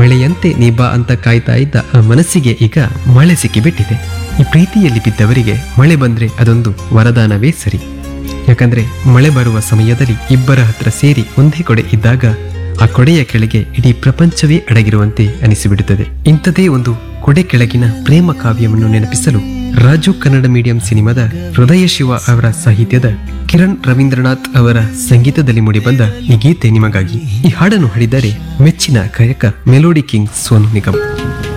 ಮಳೆಯಂತೆ ನೀ ಬಾ ಅಂತ ಕಾಯ್ತಾ ಇದ್ದ ಆ ಮನಸ್ಸಿಗೆ ಈಗ ಮಳೆ ಸಿಕ್ಕಿಬಿಟ್ಟಿದೆ ಈ ಪ್ರೀತಿಯಲ್ಲಿ ಬಿದ್ದವರಿಗೆ ಮಳೆ ಬಂದ್ರೆ ಅದೊಂದು ವರದಾನವೇ ಸರಿ ಯಾಕಂದ್ರೆ ಮಳೆ ಬರುವ ಸಮಯದಲ್ಲಿ ಇಬ್ಬರ ಹತ್ರ ಸೇರಿ ಒಂದೇ ಕೊಡೆ ಇದ್ದಾಗ ಆ ಕೊಡೆಯ ಕೆಳಗೆ ಇಡೀ ಪ್ರಪಂಚವೇ ಅಡಗಿರುವಂತೆ ಅನಿಸಿಬಿಡುತ್ತದೆ ಇಂಥದೇ ಒಂದು ಕೊಡೆ ಕೆಳಗಿನ ಪ್ರೇಮ ಕಾವ್ಯವನ್ನು ನೆನಪಿಸಲು ರಾಜು ಕನ್ನಡ ಮೀಡಿಯಂ ಸಿನಿಮಾದ ಹೃದಯ ಶಿವ ಅವರ ಸಾಹಿತ್ಯದ ಕಿರಣ್ ರವೀಂದ್ರನಾಥ್ ಅವರ ಸಂಗೀತದಲ್ಲಿ ಮೂಡಿಬಂದ ಈ ಗೀತೆ ನಿಮಗಾಗಿ ಈ ಹಾಡನ್ನು ಹಾಡಿದರೆ ಮೆಚ್ಚಿನ ಗಾಯಕ ಮೆಲೋಡಿ ಕಿಂಗ್ ಸೋನು ನಿಗಮ್